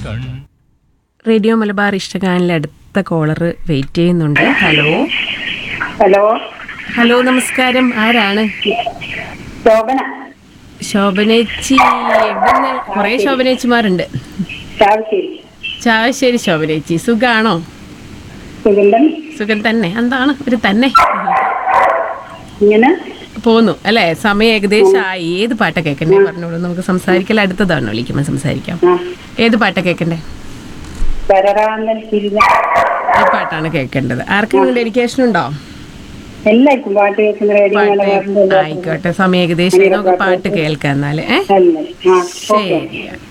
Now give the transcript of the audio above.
radio Malabar ഇഷ്ടഗാനിലെ അടുത്ത caller wait ചെയ്യുന്നുണ്ട് ഹലോ ഹലോ ഹലോ നമസ്കാരം ആരാണ് ശോഭന ശോഭനേച്ചി എവിടുന്ന് കുറേ ശോഭനേച്ചിമാരുണ്ട് ചാവശ്ശേരി ചാവശ്ശേരി ശോഭനേച്ചി സുഖാണോ സുഗന്ധൻ സുഖം തന്നെ എന്താണ് ഒരു തന്നെ ഇങ്ങനെ പോന്നു അല്ലേ സമയം ഏകദേശം ആയി ഏത് പാട്ട കേൾക്കണ്ടേ പറഞ്ഞോളൂ നമുക്ക് സംസാരിക്കൽ അടുത്തതാണ് വിളിക്കുമ്പോൾ സംസാരിക്കാം ആ ഏത് പാട്ട കേൾക്കണ്ടേ പരറാന്നൽ തിരിഞ്ഞ ഈ പാട്ടാണ് കേൾക്കേണ്ടത് ആർക്കെങ്കിലും ഡെഡിക്കേഷൻ ഉണ്ടോ എല്ലാവർക്കും പാട്ട് കേൾക്കുന്ന റേഡിയോ പാട്ട് മലബാറിന്റെ ആയിക്കോട്ടെ സമയം ഏകദേശം നമുക്ക് പാട്ട് കേൾക്കാം എന്നാല് ഏ അല്ലേ ആ ഓക്കെ ശരി